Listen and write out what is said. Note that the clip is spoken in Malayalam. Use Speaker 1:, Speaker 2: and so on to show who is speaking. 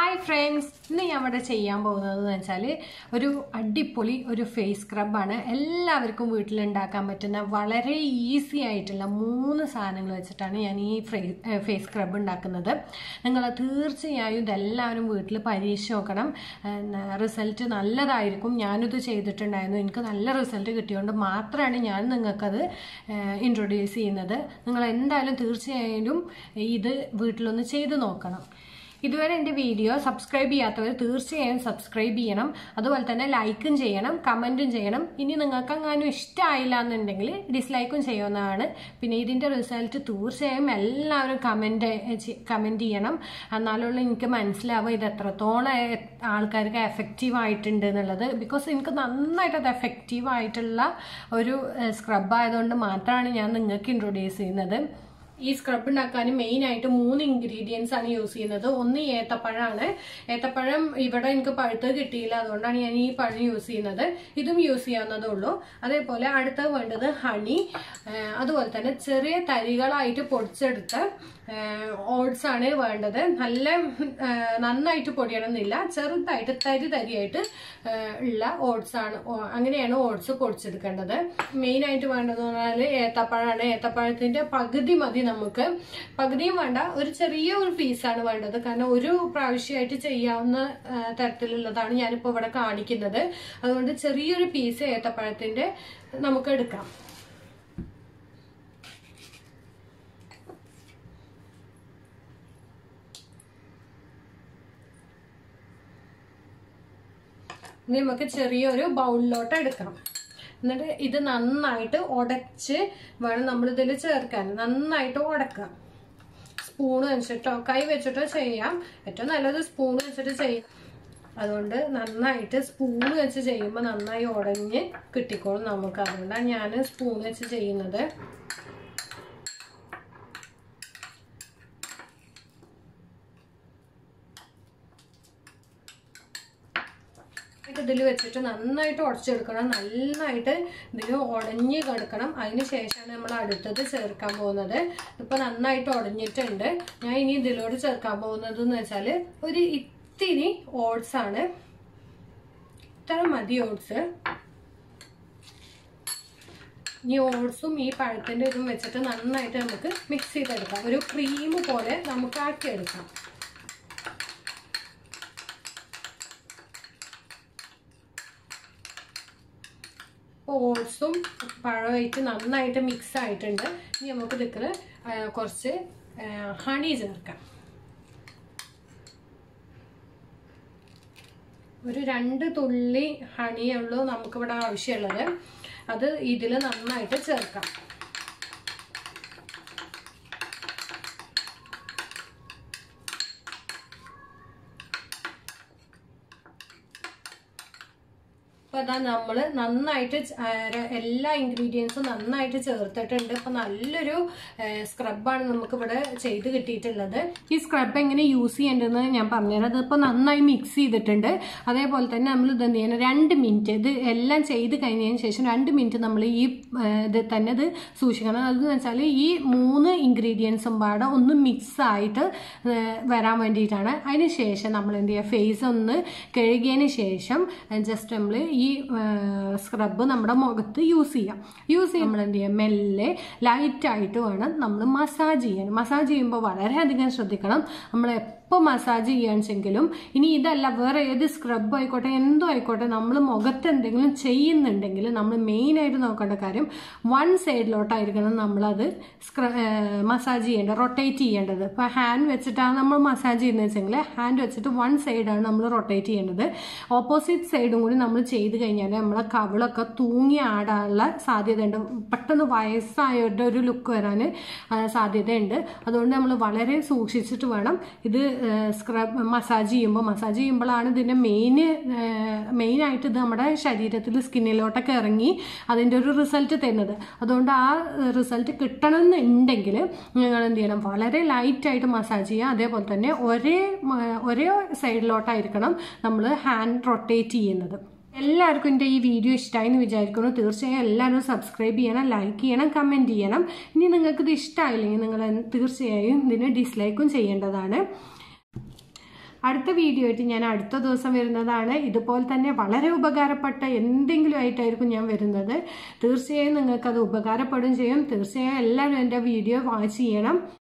Speaker 1: ഹായ് ഫ്രണ്ട്സ് ഇന്ന് ഞാൻ ഇവിടെ ചെയ്യാൻ പോകുന്നത് എന്ന് വെച്ചാൽ ഒരു അടിപൊളി ഒരു ഫേസ് സ്ക്രബാണ് എല്ലാവർക്കും വീട്ടിലുണ്ടാക്കാൻ പറ്റുന്ന വളരെ ഈസി ആയിട്ടുള്ള മൂന്ന് സാധനങ്ങൾ വെച്ചിട്ടാണ് ഞാൻ ഈ ഫേസ് സ്ക്രബ് ഉണ്ടാക്കുന്നത് നിങ്ങൾ തീർച്ചയായും ഇതെല്ലാവരും വീട്ടിൽ പരീക്ഷ നോക്കണം റിസൾട്ട് നല്ലതായിരിക്കും ഞാനിത് ചെയ്തിട്ടുണ്ടായിരുന്നു എനിക്ക് നല്ല റിസൾട്ട് കിട്ടിയതുകൊണ്ട് മാത്രമാണ് ഞാൻ നിങ്ങൾക്കത് ഇൻട്രൊഡ്യൂസ് ചെയ്യുന്നത് നിങ്ങൾ എന്തായാലും തീർച്ചയായും ഇത് വീട്ടിലൊന്ന് ചെയ്ത് നോക്കണം ഇതുവരെ എൻ്റെ വീഡിയോ സബ്സ്ക്രൈബ് ചെയ്യാത്തവർ തീർച്ചയായും സബ്സ്ക്രൈബ് ചെയ്യണം അതുപോലെ തന്നെ ലൈക്കും ചെയ്യണം കമൻറ്റും ചെയ്യണം ഇനി നിങ്ങൾക്ക് അങ്ങാനും ഇഷ്ടമായില്ല എന്നുണ്ടെങ്കിൽ ഡിസ്ലൈക്കും ചെയ്യാവുന്നതാണ് പിന്നെ ഇതിൻ്റെ റിസൾട്ട് തീർച്ചയായും എല്ലാവരും കമൻറ്റ് കമൻറ്റ് ചെയ്യണം എന്നാലുള്ള എനിക്ക് മനസ്സിലാവുക ഇത് എത്രത്തോളം ആൾക്കാർക്ക് എഫക്റ്റീവ് ആയിട്ടുണ്ട് എന്നുള്ളത് ബിക്കോസ് എനിക്ക് നന്നായിട്ട് അത് എഫക്റ്റീവ് ആയിട്ടുള്ള ഒരു സ്ക്രബ് ആയതുകൊണ്ട് മാത്രമാണ് ഞാൻ നിങ്ങൾക്ക് ഇൻട്രൊഡ്യൂസ് ചെയ്യുന്നത് ഈ സ്ക്രബ് ഉണ്ടാക്കാൻ മെയിൻ ആയിട്ട് മൂന്ന് ഇൻഗ്രീഡിയൻസ് ആണ് യൂസ് ചെയ്യുന്നത് ഒന്ന് ഏത്തപ്പഴമാണ് ഏത്തപ്പഴം ഇവിടെ എനിക്ക് പഴുത്ത് കിട്ടിയില്ല അതുകൊണ്ടാണ് ഞാൻ ഈ പഴം യൂസ് ചെയ്യുന്നത് ഇതും യൂസ് ചെയ്യാവുന്നതേ ഉള്ളൂ അതേപോലെ അടുത്ത വേണ്ടത് ഹണി അതുപോലെ തന്നെ ചെറിയ തരികളായിട്ട് പൊടിച്ചെടുത്ത ഓട്സ് ആണ് വേണ്ടത് നല്ല നന്നായിട്ട് പൊടിയണമെന്നില്ല ചെറുതായിട്ട് തരി തരിയായിട്ട് ഉള്ള ഓട്സ് ആണ് അങ്ങനെയാണ് ഓട്സ് പൊടിച്ചെടുക്കേണ്ടത് മെയിൻ ആയിട്ട് വേണ്ടതെന്ന് പറഞ്ഞാൽ ഏത്തപ്പഴമാണ് ഏത്തപ്പഴത്തിന്റെ പകുതി മതി നമുക്ക് പകുതിയും വേണ്ട ഒരു ചെറിയ ഒരു പീസാണ് വേണ്ടത് കാരണം ഒരു പ്രാവശ്യമായിട്ട് ചെയ്യാവുന്ന തരത്തിലുള്ളതാണ് ഞാനിപ്പോൾ ഇവിടെ കാണിക്കുന്നത് അതുകൊണ്ട് ചെറിയൊരു പീസ് ഏത്തപ്പഴത്തിന്റെ നമുക്ക് എടുക്കാം ഇനി നമുക്ക് ചെറിയൊരു ബൗളിലോട്ട് എടുക്കണം എന്നിട്ട് ഇത് നന്നായിട്ട് ഉടച്ച് വേണം നമ്മൾ ഇതിൽ ചേർക്കാൻ നന്നായിട്ട് ഉടക്കാം സ്പൂൺ വെച്ചിട്ടോ കൈ വെച്ചിട്ടോ ചെയ്യാം ഏറ്റവും നല്ലത് സ്പൂൺ വെച്ചിട്ട് ചെയ്യാം അതുകൊണ്ട് നന്നായിട്ട് സ്പൂൺ വെച്ച് ചെയ്യുമ്പോൾ നന്നായി ഉടഞ്ഞ് കിട്ടിക്കോളും നമുക്ക് അതുകൊണ്ടാണ് ഞാൻ സ്പൂൺ വെച്ച് ചെയ്യുന്നത് ഇതിൽ വെച്ചിട്ട് നന്നായിട്ട് ഉടച്ചെടുക്കണം നന്നായിട്ട് ഇതിൽ ഉടഞ്ഞ് കിടക്കണം അതിന് ശേഷമാണ് നമ്മൾ അടുത്തത് ചേർക്കാൻ പോകുന്നത് ഇപ്പം നന്നായിട്ട് ഉടഞ്ഞിട്ടുണ്ട് ഞാൻ ഇനി ഇതിലോട് ചേർക്കാൻ പോകുന്നത് എന്ന് വെച്ചാൽ ഒരു ഇത്തിരി ഓട്സ് ആണ് ഇത്ര മതി ഓട്സ് ഈ ഓട്സും ഈ പഴത്തിൻ്റെ ഇതും വെച്ചിട്ട് നന്നായിട്ട് നമുക്ക് മിക്സ് ചെയ്തെടുക്കാം ഒരു ക്രീം പോലെ നമുക്ക് ആക്കിയെടുക്കാം ഓട്സും പഴമായിട്ട് നന്നായിട്ട് മിക്സ് ആയിട്ടുണ്ട് ഇനി നമുക്ക് ഇതിൽ കുറച്ച് ഹണി ചേർക്കാം ഒരു രണ്ട് തുള്ളി ഹണിയുള്ളൂ നമുക്കിവിടെ ആവശ്യമുള്ളത് അത് ഇതിൽ നന്നായിട്ട് ചേർക്കാം അപ്പോൾ അതാ നമ്മൾ നന്നായിട്ട് എല്ലാ ഇൻഗ്രീഡിയൻസും നന്നായിട്ട് ചേർത്തിട്ടുണ്ട് അപ്പോൾ നല്ലൊരു സ്ക്രബാണ് നമുക്കിവിടെ ചെയ്ത് കിട്ടിയിട്ടുള്ളത് ഈ സ്ക്രബ് എങ്ങനെ യൂസ് ചെയ്യേണ്ടതെന്ന് ഞാൻ പറഞ്ഞുതരാം അതിപ്പോൾ നന്നായി മിക്സ് ചെയ്തിട്ടുണ്ട് അതേപോലെ തന്നെ നമ്മൾ ഇത് എന്ത് ചെയ്യണം രണ്ട് മിനിറ്റ് ഇത് എല്ലാം ചെയ്ത് കഴിഞ്ഞതിന് ശേഷം രണ്ട് മിനിറ്റ് നമ്മൾ ഈ ഇത് തന്നെ ഇത് സൂക്ഷിക്കണം അതെന്ന് വെച്ചാൽ ഈ മൂന്ന് ഇൻഗ്രീഡിയൻസും പാടെ ഒന്ന് മിക്സ് ആയിട്ട് വരാൻ വേണ്ടിയിട്ടാണ് അതിന് ശേഷം നമ്മൾ എന്ത് ചെയ്യുക ഫേസ് ഒന്ന് കഴുകിയതിന് ശേഷം ജസ്റ്റ് നമ്മൾ ഈ സ്ക്രബ് നമ്മുടെ മുഖത്ത് യൂസ് ചെയ്യാം യൂസ് ചെയ്യുമ്പോൾ നമ്മൾ എന്ത് ചെയ്യാം മെല്ലെ ലൈറ്റായിട്ട് വേണം നമ്മൾ മസാജ് ചെയ്യാൻ മസാജ് ചെയ്യുമ്പോൾ വളരെയധികം ശ്രദ്ധിക്കണം നമ്മൾ എപ്പോൾ മസാജ് ചെയ്യാണെങ്കിലും ഇനി ഇതല്ല വേറെ ഏത് സ്ക്രബ് ആയിക്കോട്ടെ എന്തോ ആയിക്കോട്ടെ നമ്മൾ മുഖത്ത് എന്തെങ്കിലും ചെയ്യുന്നുണ്ടെങ്കിൽ നമ്മൾ മെയിനായിട്ട് നോക്കേണ്ട കാര്യം വൺ സൈഡിലോട്ടായിരിക്കണം നമ്മളത് സ്ക്ര മസാജ് ചെയ്യേണ്ടത് റൊട്ടേറ്റ് ചെയ്യേണ്ടത് ഇപ്പോൾ ഹാൻഡ് വെച്ചിട്ടാണ് നമ്മൾ മസാജ് ചെയ്യുന്നത് വെച്ചെങ്കിൽ ഹാൻഡ് വെച്ചിട്ട് വൺ സൈഡാണ് നമ്മൾ റൊട്ടേറ്റ് ചെയ്യേണ്ടത് ഓപ്പോസിറ്റ് സൈഡും കൂടി നമ്മൾ ചെയ്ത് കഴിഞ്ഞാൽ നമ്മളെ കവിളൊക്കെ തൂങ്ങി ആടാനുള്ള സാധ്യതയുണ്ട് പെട്ടെന്ന് വയസ്സായവരുടെ ഒരു ലുക്ക് വരാൻ സാധ്യതയുണ്ട് അതുകൊണ്ട് നമ്മൾ വളരെ സൂക്ഷിച്ചിട്ട് വേണം ഇത് സ്ക്രബ് മസാജ് ചെയ്യുമ്പോൾ മസാജ് ചെയ്യുമ്പോഴാണ് ഇതിൻ്റെ മെയിൻ മെയിനായിട്ട് ഇത് നമ്മുടെ ശരീരത്തിൽ സ്കിന്നിലോട്ടൊക്കെ ഇറങ്ങി അതിൻ്റെ ഒരു റിസൾട്ട് തരുന്നത് അതുകൊണ്ട് ആ റിസൾട്ട് കിട്ടണമെന്നുണ്ടെങ്കിൽ നിങ്ങൾ എന്ത് ചെയ്യണം വളരെ ലൈറ്റായിട്ട് മസാജ് ചെയ്യുക അതേപോലെ തന്നെ ഒരേ ഒരേ സൈഡിലോട്ടായിരിക്കണം നമ്മൾ ഹാൻഡ് റൊട്ടേറ്റ് ചെയ്യുന്നത് എല്ലാവർക്കും എൻ്റെ ഈ വീഡിയോ ഇഷ്ടമായി എന്ന് വിചാരിക്കുന്നു തീർച്ചയായും എല്ലാവരും സബ്സ്ക്രൈബ് ചെയ്യണം ലൈക്ക് ചെയ്യണം കമൻറ്റ് ചെയ്യണം ഇനി നിങ്ങൾക്കിത് ഇഷ്ടമായില്ലെങ്കിൽ നിങ്ങൾ തീർച്ചയായും ഇതിന് ഡിസ്ലൈക്കും ചെയ്യേണ്ടതാണ് അടുത്ത വീഡിയോ ആയിട്ട് ഞാൻ അടുത്ത ദിവസം വരുന്നതാണ് ഇതുപോലെ തന്നെ വളരെ ഉപകാരപ്പെട്ട എന്തെങ്കിലും ആയിട്ടായിരിക്കും ഞാൻ വരുന്നത് തീർച്ചയായും നിങ്ങൾക്കത് ഉപകാരപ്പെടും ചെയ്യും തീർച്ചയായും എല്ലാവരും എൻ്റെ വീഡിയോ വാച്ച് ചെയ്യണം